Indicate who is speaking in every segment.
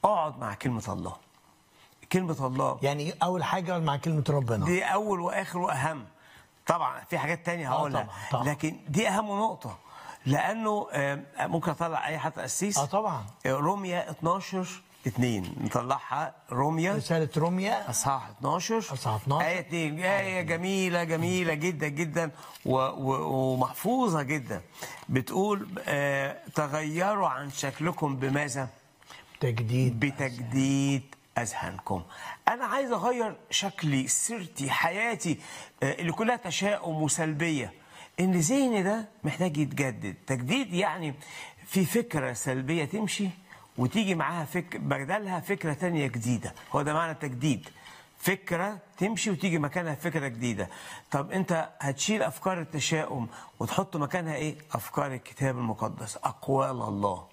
Speaker 1: اقعد مع كلمه الله كلمه الله
Speaker 2: يعني اول حاجه اقعد مع كلمه ربنا
Speaker 1: دي اول واخر واهم طبعا في حاجات تانية هقولها
Speaker 2: طبعاً، طبعاً.
Speaker 1: لكن دي اهم نقطه لانه آه، ممكن اطلع اي حد تاسيس
Speaker 2: اه طبعا
Speaker 1: روميا 12 2 نطلعها روميا
Speaker 2: رساله روميا
Speaker 1: اصحاح 12
Speaker 2: أصحاح 12.
Speaker 1: آية 2 آية جميلة جميلة جدا جدا و و ومحفوظة جدا بتقول آه تغيروا عن شكلكم بماذا؟
Speaker 2: تجديد
Speaker 1: بتجديد اذهانكم انا عايز اغير شكلي سيرتي حياتي آه، اللي كلها تشاؤم وسلبيه ان ذهني ده محتاج يتجدد تجديد يعني في فكره سلبيه تمشي وتيجي معاها فك بدلها فكره تانية جديده هو ده معنى التجديد فكره تمشي وتيجي مكانها فكره جديده طب انت هتشيل افكار التشاؤم وتحط مكانها ايه افكار الكتاب المقدس اقوال الله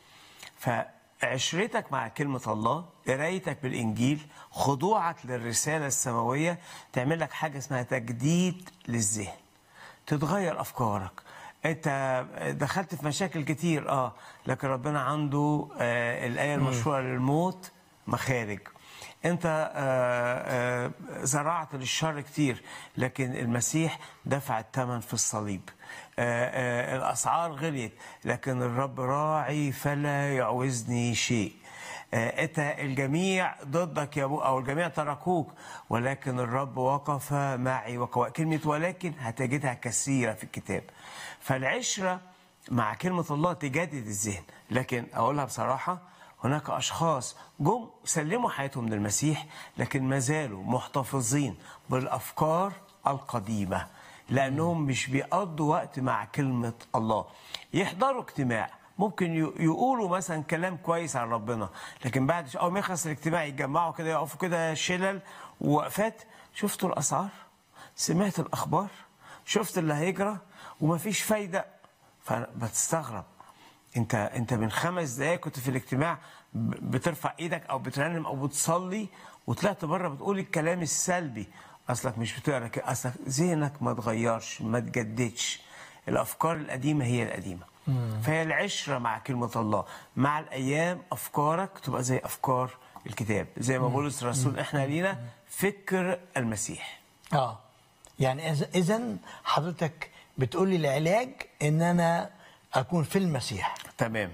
Speaker 1: فعشرتك مع كلمة الله قرايتك بالإنجيل خضوعك للرسالة السماوية تعمل لك حاجة اسمها تجديد للذهن تتغير أفكارك أنت دخلت في مشاكل كتير آه لكن ربنا عنده آه الآية المشهورة للموت مخارج انت آه، آه، زرعت للشر كتير لكن المسيح دفع الثمن في الصليب آه، آه، الاسعار غليت لكن الرب راعي فلا يعوزني شيء آه، انت الجميع ضدك يا ابو او الجميع تركوك ولكن الرب وقف معي وقوى كلمه ولكن هتجدها كثيره في الكتاب فالعشره مع كلمه الله تجدد الذهن لكن اقولها بصراحه هناك أشخاص جم سلموا حياتهم للمسيح لكن ما زالوا محتفظين بالأفكار القديمة لأنهم مش بيقضوا وقت مع كلمة الله يحضروا اجتماع ممكن ي- يقولوا مثلا كلام كويس عن ربنا لكن بعد أول ما يخلص الاجتماع يتجمعوا كده يقفوا كده شلل ووقفات شفتوا الأسعار سمعت الأخبار شفت اللي هيجرى ومفيش فايدة فبتستغرب انت انت من خمس دقايق كنت في الاجتماع ب- بترفع ايدك او بترنم او بتصلي وطلعت بره بتقول الكلام السلبي اصلك مش بتقرا كده، اصلك ذهنك ما اتغيرش ما تجددش الافكار القديمه هي القديمه فهي العشره مع كلمه الله مع الايام افكارك تبقى زي افكار الكتاب زي ما بولس الرسول احنا لينا فكر المسيح
Speaker 2: اه يعني اذا حضرتك بتقولي العلاج ان انا اكون في المسيح
Speaker 1: تمام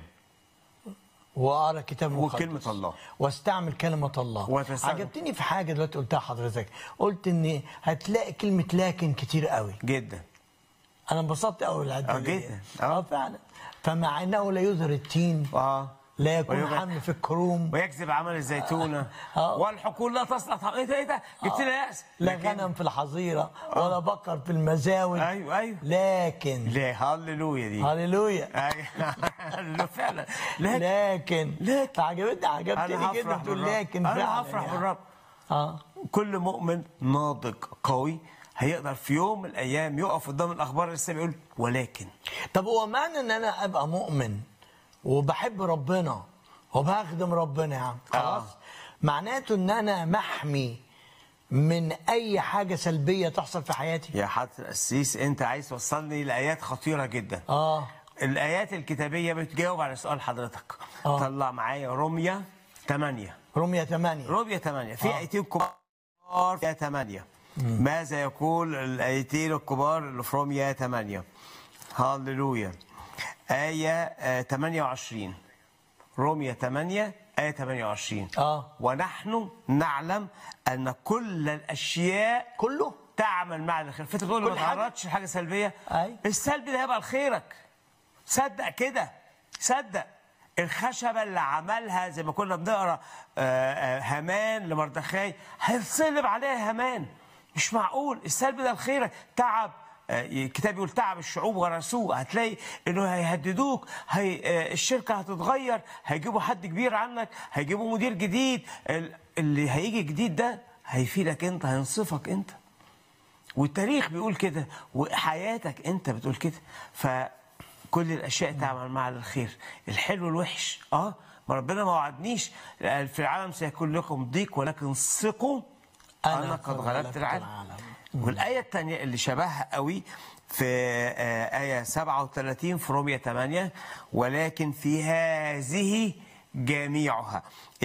Speaker 2: واقرا كتاب المقدس
Speaker 1: وكلمة الله.
Speaker 2: واستعمل كلمه الله
Speaker 1: وتستخدم-
Speaker 2: عجبتني في حاجه دلوقتي قلتها حضرتك قلت ان هتلاقي كلمه لكن كتير قوي
Speaker 1: جدا
Speaker 2: انا انبسطت قوي العده
Speaker 1: آه،
Speaker 2: دي.
Speaker 1: جدا.
Speaker 2: اه
Speaker 1: آه.
Speaker 2: فعلا فمع انه لا يظهر التين
Speaker 1: اه
Speaker 2: لا يكون
Speaker 1: ويبقى-
Speaker 2: حمل في الكروم
Speaker 1: ويكذب عمل الزيتونه
Speaker 2: آه.
Speaker 1: والحقول لا تصلح طعام. ايه ده ايه ده جبت لي ياس
Speaker 2: لا
Speaker 1: لكن-
Speaker 2: غنم في الحظيره ولا بقر في المزاول
Speaker 1: ايوه ايوه
Speaker 2: لكن
Speaker 1: ليه هللويا دي
Speaker 2: هللويا
Speaker 1: ايوه فعلا لكن
Speaker 2: لكن
Speaker 1: لكن.
Speaker 2: عجبتني عجبتني
Speaker 1: انا
Speaker 2: جدا
Speaker 1: هفرح
Speaker 2: تقول
Speaker 1: بالرب
Speaker 2: لكن
Speaker 1: انا
Speaker 2: فعلا
Speaker 1: هفرح
Speaker 2: يعني.
Speaker 1: بالرب
Speaker 2: اه
Speaker 1: كل مؤمن ناضج قوي هيقدر في يوم من الايام يقف قدام الاخبار السامع يقول ولكن
Speaker 2: طب هو معنى ان انا ابقى مؤمن وبحب ربنا وبخدم ربنا يا عم خلاص
Speaker 1: آه.
Speaker 2: معناته ان انا محمي من اي حاجه سلبيه تحصل في حياتي
Speaker 1: يا حضرة القسيس انت عايز توصلني لايات خطيره جدا
Speaker 2: اه
Speaker 1: الايات الكتابيه بتجاوب على سؤال حضرتك
Speaker 2: آه.
Speaker 1: طلع معايا روميا 8
Speaker 2: رومية 8
Speaker 1: روميا 8 في
Speaker 2: آه.
Speaker 1: ايتين كبار في 8 ماذا يقول الايتين الكبار اللي في روميا 8 هللويا آية آه، 28 روميا 8 آية 28
Speaker 2: اه
Speaker 1: ونحن نعلم أن كل الأشياء
Speaker 2: كله
Speaker 1: تعمل مع الخير فانت بتقول ما
Speaker 2: كل حاجة.
Speaker 1: تعرضش لحاجه سلبيه
Speaker 2: أي.
Speaker 1: السلبي ده هيبقى لخيرك صدق كده صدق الخشبه اللي عملها زي ما كنا بنقرا آه، آه، هامان لمردخاي هيتصلب عليها هامان مش معقول السلبي ده لخيرك تعب آه، الكتاب يقول تعب الشعوب ورثوه هتلاقي انه هيهددوك هي آه، الشركه هتتغير هيجيبوا حد كبير عنك هيجيبوا مدير جديد ال- اللي هيجي جديد ده هيفيدك انت هينصفك انت والتاريخ بيقول كده وحياتك انت بتقول كده فكل الاشياء تعمل مع الخير الحلو الوحش اه ما ربنا ما وعدنيش في العالم سيكون لكم ضيق ولكن ثقوا انا قد غلبت العالم والايه الثانيه اللي شبهها قوي في آه، آية 37 في رومية 8 ولكن في هذه جميعها